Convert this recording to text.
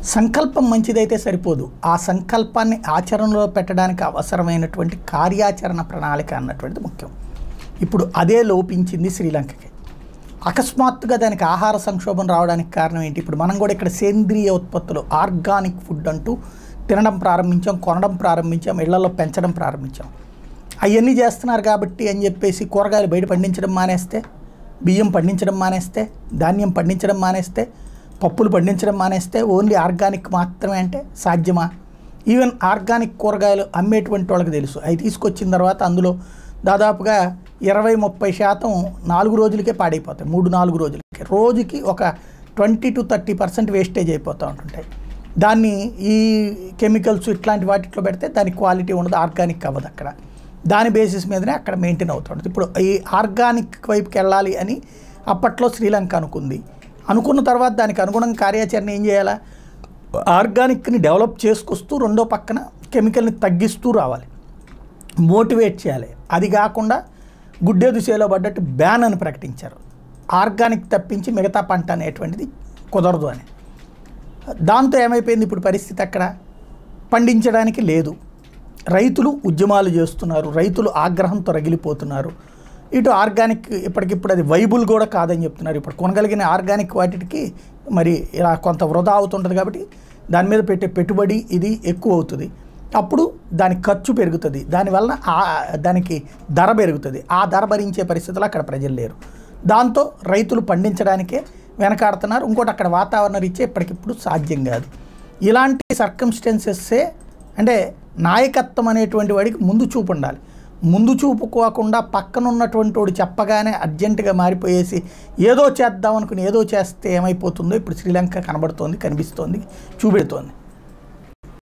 సంకల్పం మంచిదైతే సరిపోదు ఆ సంకల్పాన్ని ఆచరణలో పెట్టడానికి అవసరమైనటువంటి కార్యాచరణ ప్రణాళిక అన్నటువంటిది ముఖ్యం ఇప్పుడు అదే లోపించింది శ్రీలంకకి అకస్మాత్తుగా దానికి ఆహార సంక్షోభం రావడానికి కారణం ఏంటి ఇప్పుడు మనం కూడా ఇక్కడ సేంద్రియ ఉత్పత్తులు ఆర్గానిక్ ఫుడ్ అంటూ తినడం ప్రారంభించాం కొనడం ప్రారంభించాం ఇళ్లలో పెంచడం ప్రారంభించాం అవన్నీ చేస్తున్నారు కాబట్టి అని చెప్పేసి కూరగాయలు బయట పండించడం మానేస్తే బియ్యం పండించడం మానేస్తే ధాన్యం పండించడం మానేస్తే పప్పులు పండించడం మానేస్తే ఓన్లీ ఆర్గానిక్ మాత్రమే అంటే సాధ్యమా ఈవెన్ ఆర్గానిక్ కూరగాయలు అమ్మేటువంటి వాళ్ళకి తెలుసు అవి తీసుకొచ్చిన తర్వాత అందులో దాదాపుగా ఇరవై ముప్పై శాతం నాలుగు రోజులకే పాడైపోతాయి మూడు నాలుగు రోజులకి రోజుకి ఒక twenty two thirty percent wastage అయిపోతూ ఉంటుంటాయి దాన్ని ఈ కెమికల్స్ ఇట్లాంటి వాటిలో పెడితే దాని క్వాలిటీ ఉండదు ఆర్గానిక్ అవ్వదు అక్కడ దాని బేసిస్ మీదనే అక్కడ మెయింటైన్ అవుతుంది ఇప్పుడు ఈ ఆర్గానిక్ వైపుకి వెళ్ళాలి అని అప్పట్లో శ్రీలంక అనుకుంది అనుకున్న తర్వాత దానికి అనుగుణంగా కార్యాచరణ ఏం చేయాలా ఆర్గానిక్ని డెవలప్ చేసుకొస్తూ రెండో పక్కన కెమికల్ని తగ్గిస్తూ రావాలి మోటివేట్ చేయాలి అది కాకుండా గుడ్డేదు చేలో పడ్డట్టు బ్యాన్ అని ప్రకటించారు ఆర్గానిక్ తప్పించి మిగతా పంట అనేటువంటిది కుదరదు అని దాంతో ఏమైపోయింది ఇప్పుడు పరిస్థితి అక్కడ పండించడానికి లేదు రైతులు ఉద్యమాలు చేస్తున్నారు రైతులు ఆగ్రహంతో రగిలిపోతున్నారు ఇటు ఆర్గానిక్ ఇప్పటికిప్పుడు అది వైబుల్ కూడా కాదని చెప్తున్నారు ఇప్పుడు కొనగలిగిన ఆర్గానిక్ వాటికి మరి ఇలా కొంత వృధా అవుతుంటుంది కాబట్టి దాని మీద పెట్టే పెట్టుబడి ఇది ఎక్కువ అవుతుంది అప్పుడు దాని ఖర్చు పెరుగుతుంది దానివల్ల ఆ దానికి ధర పెరుగుతుంది ఆ ధర భరించే పరిస్థితులు అక్కడ ప్రజలు లేరు దాంతో రైతులు పండించడానికే వెనకాడుతున్నారు ఇంకోటి అక్కడ వాతావరణ రీత్యా ఇప్పటికిప్పుడు సాధ్యం కాదు ఇలాంటి సర్కమ్స్టెన్సెస్సే అంటే నాయకత్వం అనేటువంటి వాడికి ముందు చూపు ఉండాలి ముందు చూపుకోకుండా పక్కన ఉన్నటువంటి వాడు చెప్పగానే అర్జెంటుగా మారిపోయేసి ఏదో చేద్దాం అనుకుని ఏదో చేస్తే ఏమైపోతుందో ఇప్పుడు శ్రీలంక కనబడుతోంది కనిపిస్తోంది చూపెడుతోంది